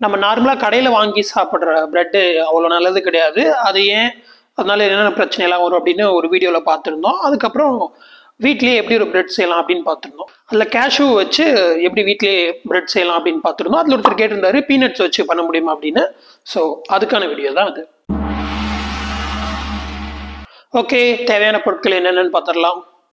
நம்ம நார்மலாக கடையில் வாங்கி சாப்பிட்ற ப்ரெட்டு அவ்வளோ நல்லது கிடையாது அது ஏன் அதனால என்னென்ன பிரச்சனைலாம் வரும் அப்படின்னு ஒரு வீடியோவில் பார்த்துருந்தோம் அதுக்கப்புறம் வீட்லேயே எப்படி ஒரு பிரெட் செய்யலாம் அப்படின்னு பார்த்துருந்தோம் அதில் கேஷ்யூ வச்சு எப்படி வீட்லேயே பிரெட் செய்யலாம் அப்படின்னு பார்த்துருந்தோம் அதில் ஒருத்தர் கேட்டிருந்தாரு பீனட்ஸ் வச்சு பண்ண முடியுமா அப்படின்னு ஸோ அதுக்கான வீடியோ தான் அது ஓகே தேவையான பொருட்கள் என்னென்னு பார்த்துடலாம்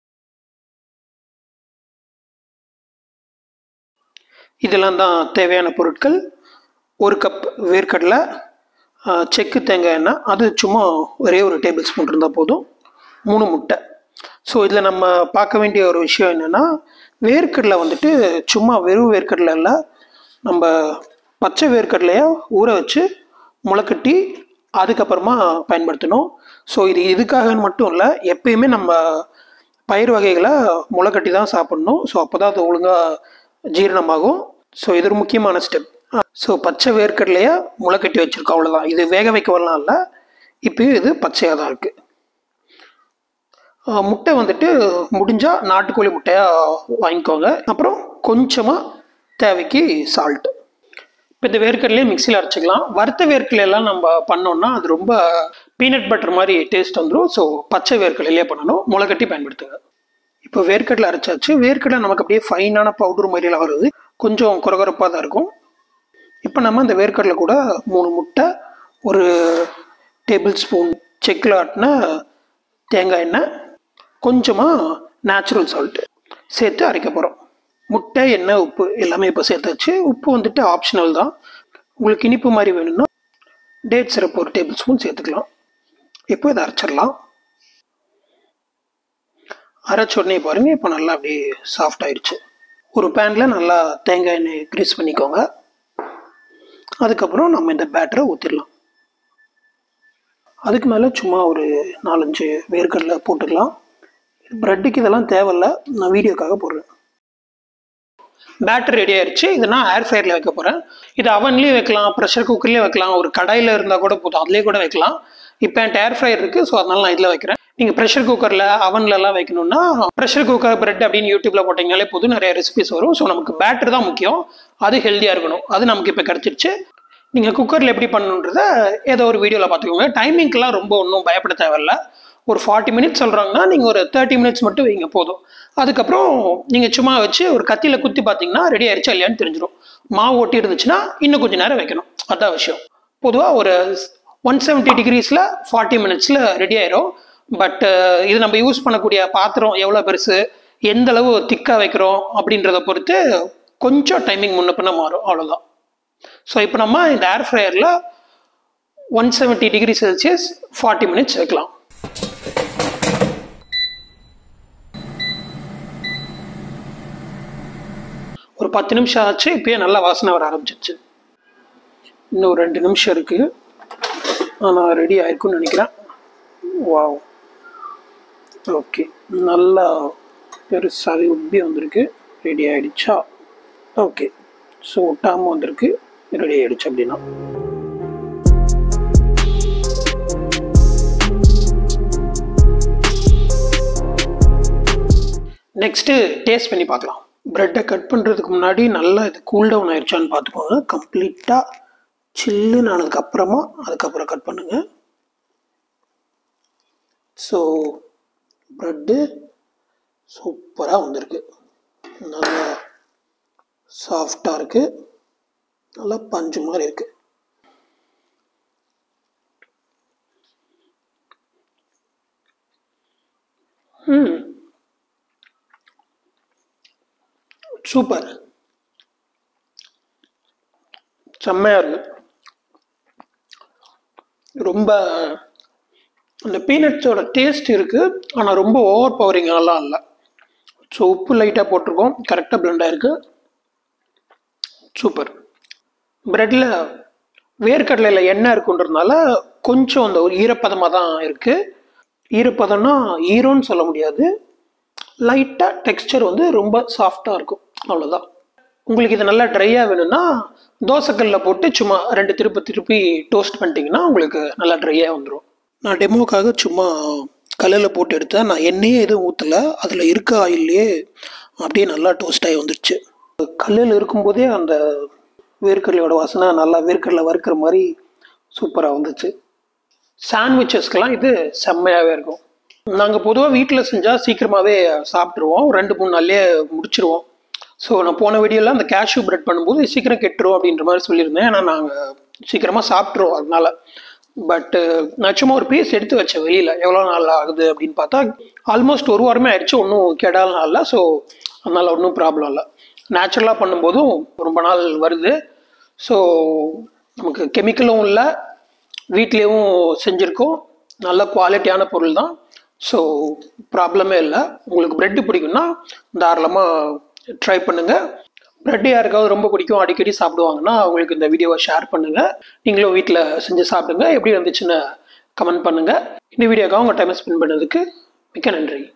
இதெல்லாம் தான் தேவையான பொருட்கள் ஒரு கப் வேர்க்கடலை ஆஹ், செக்கு தேங்காய் எண்ணெய் அது சும்மா ஒரே ஒரு டேபிள் ஸ்பூன் இருந்தால் போதும் மூணு முட்டை ஸோ இதில் நம்ம பார்க்க வேண்டிய ஒரு விஷயம் என்னென்னா வேர்க்கடலை வந்துட்டு சும்மா வெறும் வேர்க்கடலை இல்லை நம்ம பச்சை வேர்க்கடலையை ஊற வச்சு முளைக்கட்டி அதுக்கப்புறமா பயன்படுத்தணும் ஸோ இது இதுக்காகன்னு மட்டும் இல்லை எப்பயுமே நம்ம பயிர் வகைகளை முளைக்கட்டி தான் சாப்பிடணும் ஸோ அப்போ தான் அது ஒழுங்காக ஜீரணமாகும் ஸோ இது ஒரு முக்கியமான ஸ்டெப் ஸோ பச்சை வேர்க்கடலையை முளைக்கட்டி வச்சுருக்கோம் அவ்வளோதான் இது வேக வைக்க வரலாம் இல்லை இப்பயும் இது பச்சையாக தான் இருக்குது ஆஹ் முட்டை வந்துட்டு முடிஞ்சால் நாட்டுக்கோழி முட்டையாக வாங்கிக்கோங்க அப்புறம் கொஞ்சமாக தேவைக்கு சால்ட்டு இப்போ இந்த வேர்க்கடலையே மிக்சியில் அரைச்சிக்கலாம் வறுத்த வேர்க்கடலையெல்லாம் நம்ம பண்ணோம்னா அது ரொம்ப பீனட் பட்டர் மாதிரி டேஸ்ட் வந்துடும் ஸோ பச்சை வேர்க்கடலையே பண்ணணும் முளைக்கட்டி பயன்படுத்துங்க இப்போ வேர்க்கடலை அரைச்சாச்சு வேர்க்கடலை நமக்கு அப்படியே ஃபைனான பவுடர் மாதிரிலாம் வருது கொஞ்சம் குறகுறப்பாக தான் இருக்கும் இப்போ நம்ம இந்த வேர்க்கடலை கூட மூணு முட்டை ஒரு டேபிள் ஸ்பூன் செக்கில் ஆட்டின தேங்காய் எண்ணெய் கொஞ்சமாக நேச்சுரல் சால்ட்டு சேர்த்து அரைக்க போகிறோம் முட்டை எண்ணெய் உப்பு எல்லாமே இப்போ சேர்த்தாச்சு உப்பு வந்துட்டு ஆப்ஷனல் தான் உங்களுக்கு இனிப்பு மாதிரி வேணும்னா டேட் சிரப் ஒரு டேபிள் ஸ்பூன் சேர்த்துக்கலாம் இப்போ இதை அரைச்சிடலாம் அரைச்ச உடனே பாருங்க இப்போ நல்லா அப்படியே சாஃப்ட் ஆயிடுச்சு ஒரு பேனில் நல்லா தேங்காய் எண்ணெய் க்ரீஸ் பண்ணிக்கோங்க அதுக்கப்புறம் நம்ம இந்த பேட்டரை ஊற்றிடலாம் அதுக்கு மேலே சும்மா ஒரு நாலஞ்சு வேர்க்கடலை போட்டுக்கலாம் ப்ரெட்டுக்கு இதெல்லாம் தேவையில்ல நான் வீடியோக்காக போடுறேன் பேட்டர் ரெடி ஆயிடுச்சு இதை நான் ஏர் ஃப்ரையரில் வைக்க போகிறேன் இது அவன்லேயும் வைக்கலாம் ப்ரெஷர் குக்கர்லேயே வைக்கலாம் ஒரு கடாயில் இருந்தால் கூட போதும் அதுலேயே கூட வைக்கலாம் இப்போ என்கிட்ட ஏர் ஃப்ரையர் இருக்குது ஸோ அதனால நான் இதில் வைக்கிறேன் நீங்கள் ப்ரெஷர் குக்கரில் அவன்லலாம் வைக்கணும்னா ப்ரெஷர் குக்கர் பிரெட் அப்படின்னு யூடியூப்பில் போட்டிங்கனாலே போதும் நிறைய ரெசிபிஸ் வரும் ஸோ நமக்கு பேட்டர் தான் முக்கியம் அது ஹெல்த்தியாக இருக்கணும் அது நமக்கு இப்போ கிடச்சிருச்சு நீங்கள் குக்கரில் எப்படி பண்ணணுன்றத ஏதோ ஒரு வீடியோவில் பார்த்துக்கோங்க டைமிங்க்கெலாம் ரொம்ப ஒன்றும் பயப்பட தேவையில்ல ஒரு ஃபார்ட்டி மினிட்ஸ் சொல்கிறாங்கன்னா நீங்கள் ஒரு தேர்ட்டி மினிட்ஸ் மட்டும் வைங்க போதும் அதுக்கப்புறம் நீங்கள் சும்மா வச்சு ஒரு கத்தியில் குத்தி பார்த்தீங்கன்னா ரெடி ஆயிடுச்சா இல்லையான்னு தெரிஞ்சிடும் மாவு ஒட்டி இருந்துச்சுன்னா இன்னும் கொஞ்சம் நேரம் வைக்கணும் அதான் விஷயம் பொதுவாக ஒரு ஒன் செவன்ட்டி டிகிரிஸில் ஃபார்ட்டி மினிட்ஸில் ரெடி ஆயிரும் பட் இது நம்ம யூஸ் பண்ணக்கூடிய பாத்திரம் எவ்வளோ பெருசு எந்த அளவு திக்காக வைக்கிறோம் அப்படின்றத பொறுத்து கொஞ்சம் டைமிங் முன்ன பின்ன மாறும் அவ்வளோதான் ஸோ இப்போ நம்ம இந்த ஏர் ஃப்ரையரில் one seventy degree Celsius forty minutes வைக்கலாம் ஒரு பத்து நிமிஷம் ஆச்சு இப்பயே நல்லா வாசனை வர ஆரம்பிச்சிருச்சு இன்னும் ஒரு ரெண்டு நிமிஷம் இருக்குது ஆனால் ரெடி ஆயிருக்கும்னு நினைக்கிறேன் வாவ் ஓகே நல்லா பெருசாகவே உப்பி வந்திருக்கு ரெடி ஆயிடுச்சா ஓகே ஸோ ஒட்டாமல் வந்திருக்கு ரெடி ஆயிடுச்சு அப்படின்னா நெக்ஸ்ட்டு டேஸ்ட் பண்ணி பார்க்கலாம் ப்ரெட்டை கட் பண்ணுறதுக்கு முன்னாடி நல்லா இது கூல் டவுன் ஆயிடுச்சான்னு பார்த்துக்கோங்க கம்ப்ளீட்டாக சில்லுன்னு ஆனதுக்கு அப்புறமா அதுக்கப்புறம் கட் பண்ணுங்க ஸோ ப்ரெட்டு சூப்பராக வந்திருக்கு நல்லா சாஃப்டாக இருக்குது நல்லா பஞ்சு மாதிரி இருக்குது ம் சூப்பர் செம்மையாக இருக்கு ரொம்ப அந்த பீனட்ஸோட டேஸ்ட் இருக்குது ஆனால் ரொம்ப ஓவர் பவரிங்காலாம் இல்லை ஸோ உப்பு லைட்டாக போட்டிருக்கோம் கரெக்டாக பிளெண்ட் ஆயிருக்கு சூப்பர் ப்ரெட்டில் வேர்க்கடலையில் எண்ணெய் இருக்குன்றதுனால கொஞ்சம் அந்த ஒரு ஈரப்பதமாக தான் இருக்குது ஈரப்பதம்னா ஈரோன்னு சொல்ல முடியாது லைட்டாக டெக்ஸ்டர் வந்து ரொம்ப சாஃப்டாக இருக்கும் அவ்வளோதான் உங்களுக்கு இது நல்லா ட்ரையாக வேணும்னா தோசைக்கல்லில் போட்டு சும்மா ரெண்டு திருப்பி திருப்பி டோஸ்ட் பண்ணிட்டீங்கன்னா உங்களுக்கு நல்லா ட்ரையாக வந்துடும் நான் டெமோக்காக சும்மா கல்லில் போட்டு எடுத்தேன் நான் எண்ணெயே எதுவும் ஊற்றலை அதில் இருக்க ஆயிலே அப்படியே நல்லா டோஸ்ட் ஆகி வந்துடுச்சு கல்லில் இருக்கும்போதே அந்த வேர்க்கடலையோட வாசனை நல்லா வேர்க்கடலை வறுக்கிற மாதிரி சூப்பராக வந்துச்சு சாண்ட்விச்சஸ்க்கெல்லாம் இது செம்மையாகவே இருக்கும் நாங்கள் பொதுவாக வீட்டில் செஞ்சால் சீக்கிரமாகவே சாப்பிட்ருவோம் ரெண்டு மூணு நாள்லேயே முடிச்சிருவோம் ஸோ நான் போன வீடியோவில் அந்த கேஷ்யூ பிரெட் பண்ணும்போது சீக்கிரம் கெட்டுரும் அப்படின்ற மாதிரி சொல்லியிருந்தேன் ஏன்னா நாங்கள் சீக்கிரமாக சாப்பிட்ருவோம் அதனால பட்டு நான் சும்மா ஒரு பீஸ் எடுத்து வச்சேன் வெளியில் எவ்வளோ நாள் ஆகுது அப்படின்னு பார்த்தா ஆல்மோஸ்ட் ஒரு வாரமே ஆயிடுச்சு ஒன்றும் கெடாலாம் இல்லை ஸோ அதனால் ஒன்றும் ப்ராப்ளம் இல்லை நேச்சுரலாக பண்ணும்போதும் ரொம்ப நாள் வருது ஸோ நமக்கு கெமிக்கலும் இல்லை வீட்லேயும் செஞ்சுருக்கோம் நல்ல குவாலிட்டியான பொருள் தான் ஸோ ப்ராப்ளமே இல்லை உங்களுக்கு ப்ரெட்டு பிடிக்கும்னா தாராளமாக ட்ரை பண்ணுங்கள் ப்ரெட் யாருக்காவது ரொம்ப பிடிக்கும் அடிக்கடி சாப்பிடுவாங்கன்னா அவங்களுக்கு இந்த வீடியோவை ஷேர் பண்ணுங்கள் நீங்களும் வீட்டில் செஞ்சு சாப்பிடுங்க எப்படி வந்துச்சுன்னு கமெண்ட் பண்ணுங்கள் இந்த வீடியோக்காக உங்கள் டைமை ஸ்பெண்ட் பண்ணதுக்கு மிக்க நன்றி